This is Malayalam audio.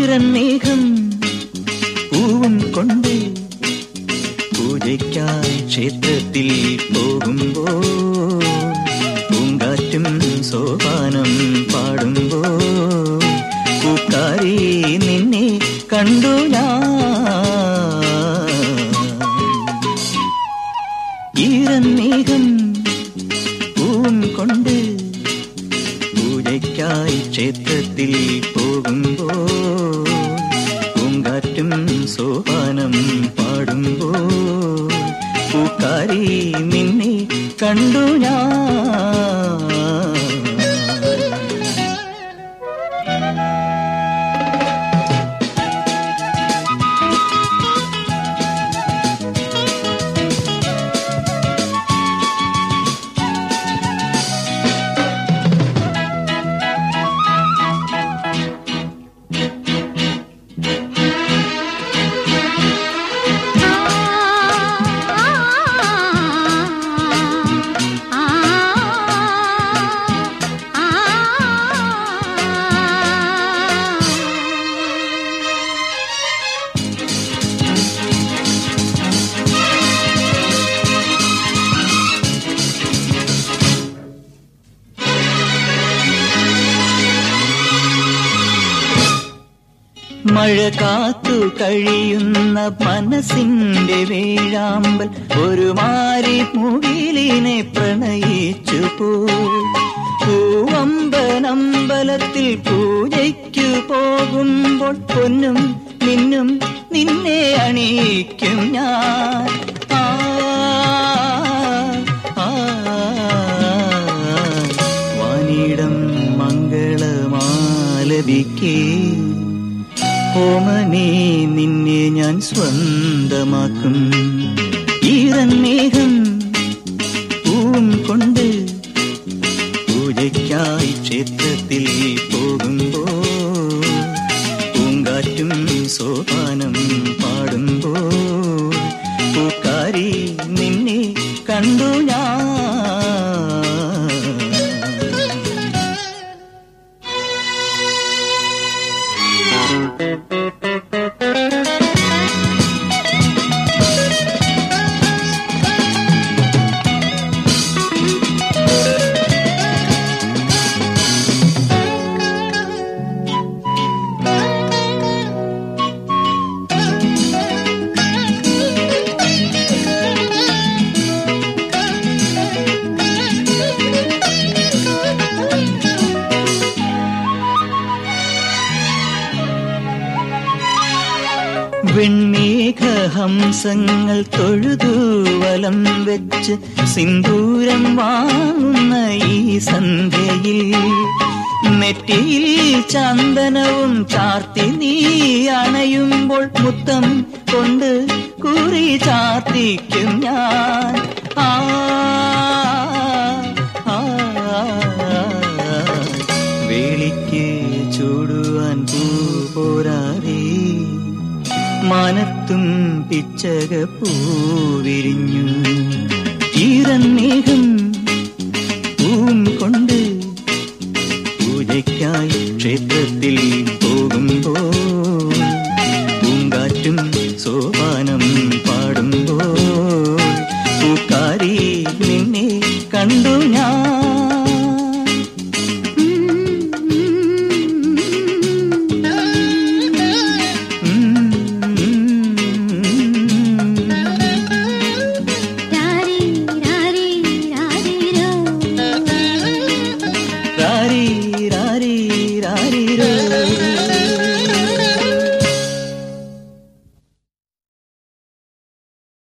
ഈറന്നേഹം പൂവും കൊണ്ട് പൂജയ്ക്കായി ക്ഷേത്രത്തിൽ പോകുമ്പോ പൂങ്കാറ്റും സോപാനം പാടുമ്പോ പൂക്കാരി നിന്നെ കണ്ടു ഞാൻ ഈറന്നേഹം പൂവും കൊണ്ട് പൂജയ്ക്കായി ക്ഷേത്രത്തിൽ പോകുമ്പോ പൂങ്കാറ്റും സോപാനം പാടുമ്പോ പൂക്കാരി നിന്നെ കണ്ടു ഞാൻ മഴ കാത്തു കഴിയുന്ന മനസ്സിന്റെ വേഴാമ്പൽ ഒരു മാരി മുകിലിനെ പ്രണയിച്ചു പോൽ പൂവമ്പനമ്പലത്തിൽ പൂജയ്ക്കു പോകുമ്പോൾ പൊന്നും നിന്നും നിന്നെ അണിയിക്കും ഞാൻ ആ, ആ, വാനിടം മംഗളമാലപിക്കേ ഓമനെ നിന്നെ ഞാൻ സ്വന്തമാക്കും ഈറന്നേഹം പൂവും കൊണ്ട് പൂജയ്ക്കായി ക്ഷേത്രത്തിൽ പോകുമ്പോ പൂങ്കാറ്റും സോപാനം പാടുമ്പോ പൂക്കാരി നിന്നെ കണ്ടു ഞാൻ വെണ്ണീഘഹംസങ്ങൾ തൊഴുതു വലം വെച്ച് സിന്ദൂരം വാങ്ങുന്ന ഈ സന്ധ്യയിൽ നെറ്റിയിൽ ചന്ദനവും ചാർത്തി നീ അണയുമ്പോൾ മുത്തം കൊണ്ട് കുറി ചാർത്തിക്കും ഞാൻ ആ ആ, വേളിക്ക് ചൂടുവാൻ പൂ പോരാതെ മാനത്തും പിച്ചക പൂവിരിഞ്ഞു ഈറന്നേഹം പൂവും കൊണ്ട് പൂജയ്ക്കായി ക്ഷേത്രത്തിൽ